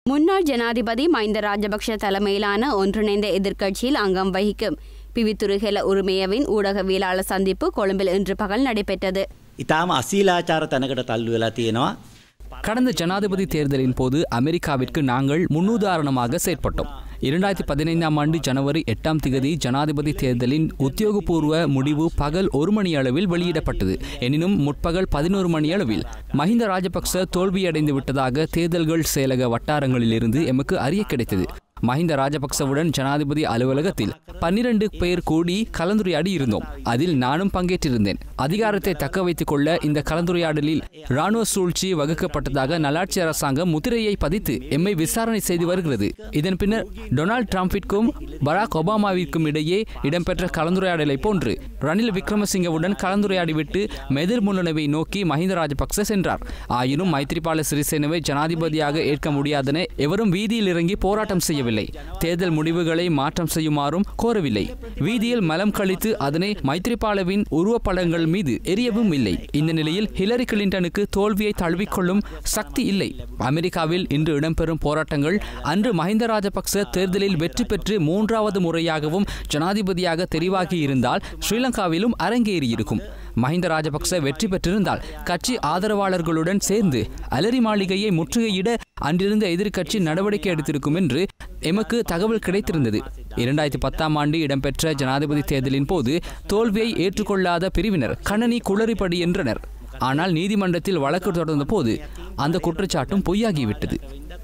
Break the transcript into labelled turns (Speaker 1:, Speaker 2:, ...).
Speaker 1: முன்னாள் ஜனாதிபதி மஹிந்த ராஜபக்ஷ தலைமையிலான ஒன்றிணைந்த எதிர்க்கட்சியில் அங்கம் வகிக்கும் பிவித்துருகெல உரிமையவின் ஊடகவியலாளர் சந்திப்பு கொழும்பில் இன்று பகல் நடைபெற்றது
Speaker 2: ඉතාම අසීලාචාර තැනකට තල්ලු වෙලා තියෙනවා.
Speaker 3: கடந்த ஜனாதிபதி தேர்தலின் போது அமெரிக்காவிற்கு நாங்கள் முன்னுதாரணமாக செயற்பட்டோம் இரண்டாயிரத்தி பதினைந்தாம் ஆண்டு ஜனவரி எட்டாம் திகதி ஜனாதிபதி தேர்தலின் உத்தியோகபூர்வ முடிவு பகல் ஒரு மணி அளவில் வெளியிடப்பட்டது எனினும் முற்பகல் பதினோரு மணி அளவில் மஹிந்த ராஜபக்ச தோல்வியடைந்து விட்டதாக தேர்தல்கள் செயலக வட்டாரங்களிலிருந்து எமக்கு அறிய கிடைத்தது மஹிந்த ராஜபக்சவுடன் ஜனாதிபதி அலுவலகத்தில் பன்னிரண்டு பேர் கூடி கலந்துரையாடி இருந்தோம் அதில் நானும் பங்கேற்றிருந்தேன் அதிகாரத்தை தக்க வைத்துக் கொள்ள இந்த கலந்துரையாடலில் ராணுவ சூழ்ச்சி வகுக்கப்பட்டதாக நல்லாட்சி அரசாங்கம் முத்திரையை பதித்து எம்மை விசாரணை செய்து வருகிறது இதன் பின்னர் டொனால்ட் ட்ரம்பிற்கும் பராக் ஒபாமாவிற்கும் இடையே இடம்பெற்ற கலந்துரையாடலை போன்று ரணில் விக்ரமசிங்கவுடன் கலந்துரையாடிவிட்டு மெதிர் முன்னணவை நோக்கி மஹிந்த ராஜபக்ச சென்றார் ஆயினும் மைத்ரிபால சிறிசேனவை ஜனாதிபதியாக ஏற்க முடியாதென எவரும் வீதியில் இறங்கி போராட்டம் செய்யவில்லை தேர்தல் முடிவுகளை மாற்றம் செய்யுமாறும் கோரவில்லை வீதியில் மலம் கழித்து அதனை மைத்ரிபாலவின் உருவப்படங்கள் மீது எரியவும் இல்லை இந்த நிலையில் ஹிலரி கிளின்டனுக்கு தோல்வியை தழுவிக்கொள்ளும் சக்தி இல்லை அமெரிக்காவில் இன்று இடம்பெறும் போராட்டங்கள் அன்று மஹிந்த ராஜபக்ச தேர்தலில் வெற்றி பெற்று மூன்றாவது முறையாகவும் ஜனாதிபதியாக தெரிவாகி இருந்தால் ஸ்ரீலங்காவிலும் அரங்கேறியிருக்கும் மஹிந்த ராஜபக்ச வெற்றி பெற்றிருந்தால் கட்சி ஆதரவாளர்களுடன் சேர்ந்து அலரி மாளிகையை முற்றுகையிட அன்றிருந்த எதிர்க்கட்சி நடவடிக்கை எடுத்திருக்கும் என்று எமக்கு தகவல் கிடைத்திருந்தது இரண்டாயிரத்தி பத்தாம் ஆண்டு இடம்பெற்ற ஜனாதிபதி தேர்தலின் போது தோல்வியை ஏற்றுக்கொள்ளாத பிரிவினர் கணனி குளறிப்படி என்றனர் ஆனால் நீதிமன்றத்தில் வழக்கு தொடர்ந்த போது அந்த குற்றச்சாட்டும் பொய்யாகிவிட்டது